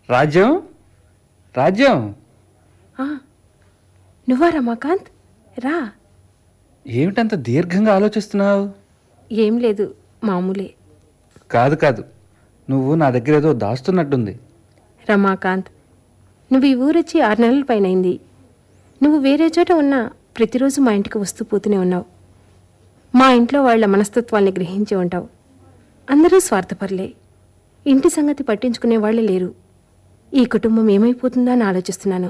రాజ్యం రాజ్యం ఆ, నువ్వా రమాకాంత్ రా ఏమిటంత దీర్ఘంగా ఆలోచిస్తున్నావు ఏం లేదు మామూలే కాదు కాదు నువ్వు నా దగ్గర ఏదో దాస్తున్నట్టుంది రమాకాంత్ నువ్వు ఈ ఊరొచ్చి ఆరు నెలల పైన అయింది నువ్వు వేరే చోట ఉన్నా ప్రతిరోజు మా ఇంటికి వస్తూ పోతూనే ఉన్నావు మా ఇంట్లో వాళ్ళ మనస్తత్వాల్ని గ్రహించి ఉంటావు అందరూ స్వార్థపరులే ఇంటి సంగతి పట్టించుకునే వాళ్ళే లేరు ఈ కుటుంబం ఏమైపోతుందా అని ఆలోచిస్తున్నాను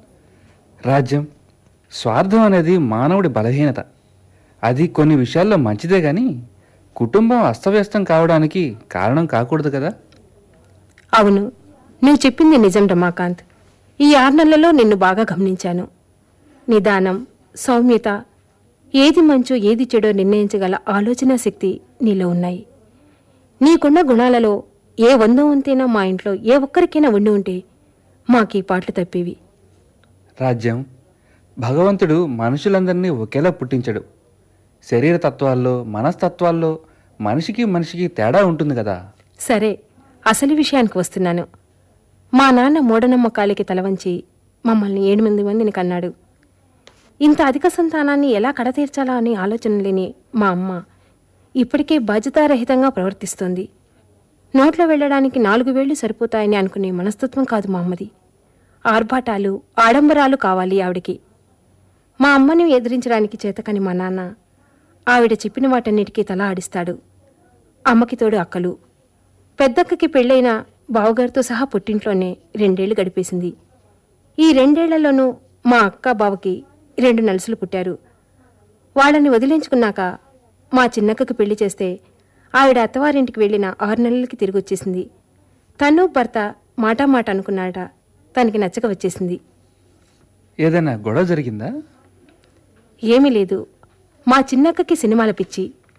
రాజ్యం స్వార్థం అనేది మానవుడి బలహీనత అది కొన్ని విషయాల్లో మంచిదే కానీ కుటుంబం అస్తవ్యస్తం కావడానికి కారణం కాకూడదు కదా అవును నువ్వు చెప్పింది నిజం రమాకాంత్ ఈ ఆరు నెలలలో నిన్ను బాగా గమనించాను నిదానం సౌమ్యత ఏది మంచో ఏది చెడో నిర్ణయించగల ఆలోచన శక్తి నీలో ఉన్నాయి నీకున్న గుణాలలో ఏ వందో వంతైనా మా ఇంట్లో ఏ ఒక్కరికైనా ఉండి ఉంటే మాకీ పాటలు తప్పేవి రాజ్యం భగవంతుడు మనుషులందరినీ ఒకేలా పుట్టించడు శరీర తత్వాల్లో మనస్తత్వాల్లో మనిషికి మనిషికి తేడా ఉంటుంది కదా సరే అసలు విషయానికి వస్తున్నాను మా నాన్న మూఢనమ్మకాలకి తలవంచి మమ్మల్ని ఎనిమిది మందిని కన్నాడు ఇంత అధిక సంతానాన్ని ఎలా కడతీర్చాలా అని ఆలోచన లేని మా అమ్మ ఇప్పటికే బాధ్యతారహితంగా ప్రవర్తిస్తోంది నోట్లో వెళ్ళడానికి నాలుగు వేళ్లు సరిపోతాయని అనుకునే మనస్తత్వం కాదు మా అమ్మది ఆర్భాటాలు ఆడంబరాలు కావాలి ఆవిడికి మా అమ్మని ఎదిరించడానికి చేతకని మా నాన్న ఆవిడ చెప్పిన వాటన్నిటికీ తల ఆడిస్తాడు అమ్మకి తోడు అక్కలు పెద్దక్కకి పెళ్ళైన బావగారితో సహా పుట్టింట్లోనే రెండేళ్లు గడిపేసింది ఈ రెండేళ్లలోనూ మా అక్క బావకి రెండు నలుసులు పుట్టారు వాళ్ళని వదిలించుకున్నాక మా చిన్నక్కకి పెళ్లి చేస్తే ఆవిడ అత్తవారింటికి వెళ్ళిన ఆరు నెలలకి తిరిగి వచ్చేసింది తను భర్త మాటా మాట అనుకున్నాడట తనకి నచ్చక వచ్చేసింది ఏదైనా గొడవ జరిగిందా ఏమీ లేదు మా చిన్నక్కకి సినిమాల పిచ్చి